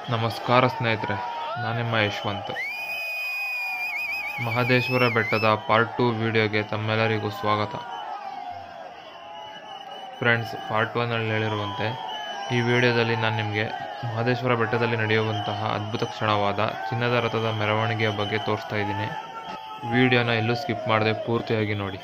ನಮಸ್ಕಾರ ಸ್ನೇಹಿತರೆ ನಾನಿಮ್ಮ ಯಶವಂತ್ ಮಹದೇಶ್ವರ ಬೆಟ್ಟದ ಪಾರ್ಟ್ ಟೂ ವಿಡಿಯೋಗೆ ತಮ್ಮೆಲ್ಲರಿಗೂ ಸ್ವಾಗತ ಫ್ರೆಂಡ್ಸ್ ಪಾರ್ಟ್ ಒನ್ನಲ್ಲಿ ಹೇಳಿರುವಂತೆ ಈ ವಿಡಿಯೋದಲ್ಲಿ ನಾನು ನಿಮಗೆ ಮಹದೇಶ್ವರ ಬೆಟ್ಟದಲ್ಲಿ ನಡೆಯುವಂತಹ ಅದ್ಭುತ ಕ್ಷಣವಾದ ಚಿನ್ನದ ರಥದ ಮೆರವಣಿಗೆಯ ಬಗ್ಗೆ ತೋರಿಸ್ತಾ ಇದ್ದೀನಿ ವಿಡಿಯೋನ ಎಲ್ಲೂ ಸ್ಕಿಪ್ ಮಾಡದೆ ಪೂರ್ತಿಯಾಗಿ ನೋಡಿ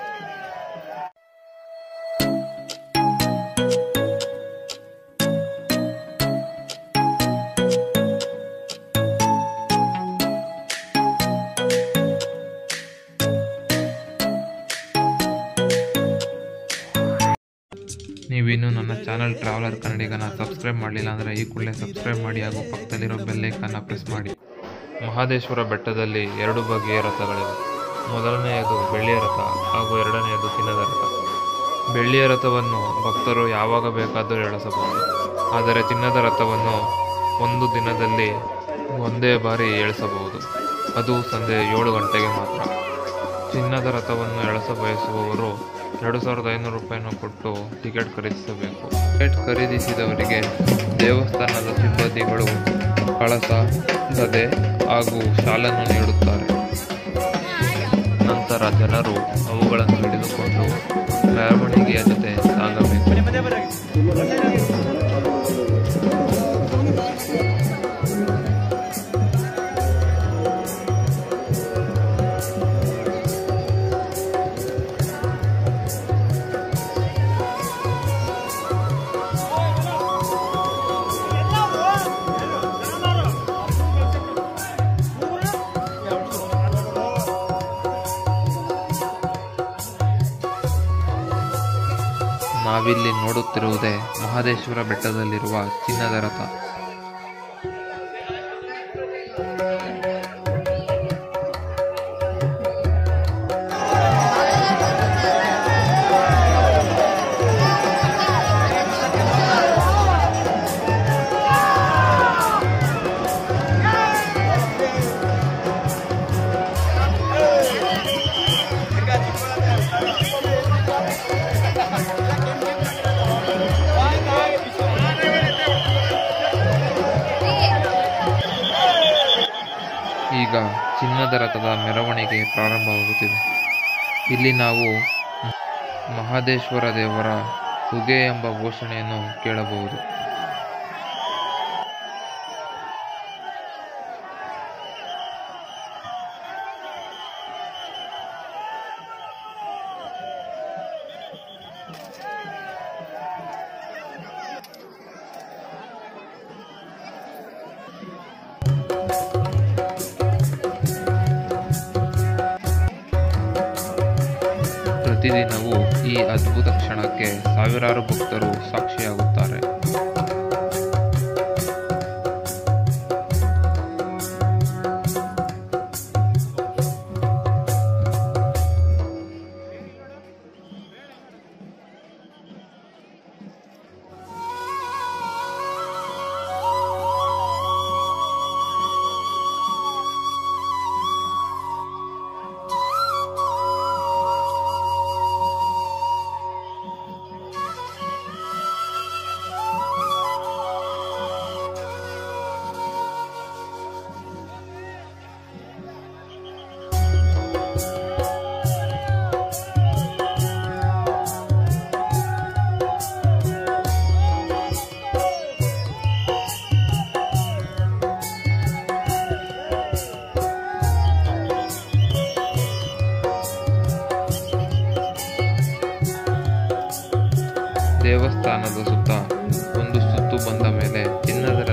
ನೀವಿನ್ನೂ ನನ್ನ ಚಾನಲ್ ಟ್ರಾವೆಲರ್ ಕನ್ನಡಿಗನ ಸಬ್ಸ್ಕ್ರೈಬ್ ಮಾಡಲಿಲ್ಲ ಅಂದರೆ ಈ ಕೂಡಲೇ ಸಬ್ಸ್ಕ್ರೈಬ್ ಮಾಡಿ ಹಾಗೂ ಪಕ್ಕದಲ್ಲಿರೋ ಬೆಲ್ಲೈಕನ್ನ ಪ್ರೆಸ್ ಮಾಡಿ ಮಹಾದೇಶ್ವರ ಬೆಟ್ಟದಲ್ಲಿ ಎರಡು ಬಗೆಯ ರಥಗಳಿವೆ ಮೊದಲನೆಯದು ಬೆಳ್ಳಿಯ ರಥ ಹಾಗೂ ಎರಡನೆಯದು ಚಿನ್ನದ ರಥ ಬೆಳ್ಳಿಯ ರಥವನ್ನು ಭಕ್ತರು ಯಾವಾಗ ಬೇಕಾದರೂ ಎಳೆಸಬಹುದು ಆದರೆ ಚಿನ್ನದ ರಥವನ್ನು ಒಂದು ದಿನದಲ್ಲಿ ಒಂದೇ ಬಾರಿ ಎಳೆಸಬಹುದು ಅದು ಸಂಜೆ ಏಳು ಗಂಟೆಗೆ ಮಾತ್ರ ಚಿನ್ನದ ರಥವನ್ನು ಎಳೆಸ ಬಯಸುವವರು ಎರಡು ಸಾವಿರದ ಐನೂರು ರೂಪಾಯಿನ ಕೊಟ್ಟು ಟಿಕೆಟ್ ಖರೀದಿಸಬೇಕು ಟಿಕೆಟ್ ಖರೀದಿಸಿದವರಿಗೆ ದೇವಸ್ಥಾನದ ಸಿಬ್ಬಂದಿಗಳು ಕಳಸ ಗದೆ ಹಾಗೂ ಶಾಲನ್ನು ನೀಡುತ್ತಾರೆ ನಂತರ ಜನರು ಅವುಗಳನ್ನು ಹಿಡಿದುಕೊಂಡು ಮೆರವಣಿಗೆಯ ಜೊತೆ ಸಾಗಬೇಕು ನಾವಿಲ್ಲಿ ನೋಡುತ್ತಿರುವುದೇ ಮಹದೇಶ್ವರ ಬೆಟ್ಟದಲ್ಲಿರುವ ಚಿನ್ನದ ರಥ ಈಗ ಚಿನ್ನದ ರಥದ ಮೆರವಣಿಗೆ ಪ್ರಾರಂಭವಾಗುತ್ತಿದೆ ಇಲ್ಲಿ ನಾವು ಮಹಾದೇಶ್ವರ ದೇವರ ಉಗೆ ಎಂಬ ಘೋಷಣೆಯನ್ನು ಕೇಳಬಹುದು ಪ್ರತಿದಿನವೂ ಈ ಅದ್ಭುತ ಕ್ಷಣಕ್ಕೆ ಸಾವಿರಾರು ಭಕ್ತರು ಸಾಕ್ಷಿಯಾಗುತ್ತಾರೆ ದೇವಸ್ಥಾನದ ಸುತ್ತ ಒಂದು ಸುತ್ತು ಬಂದ ಮೇಲೆ ಚಿನ್ನದ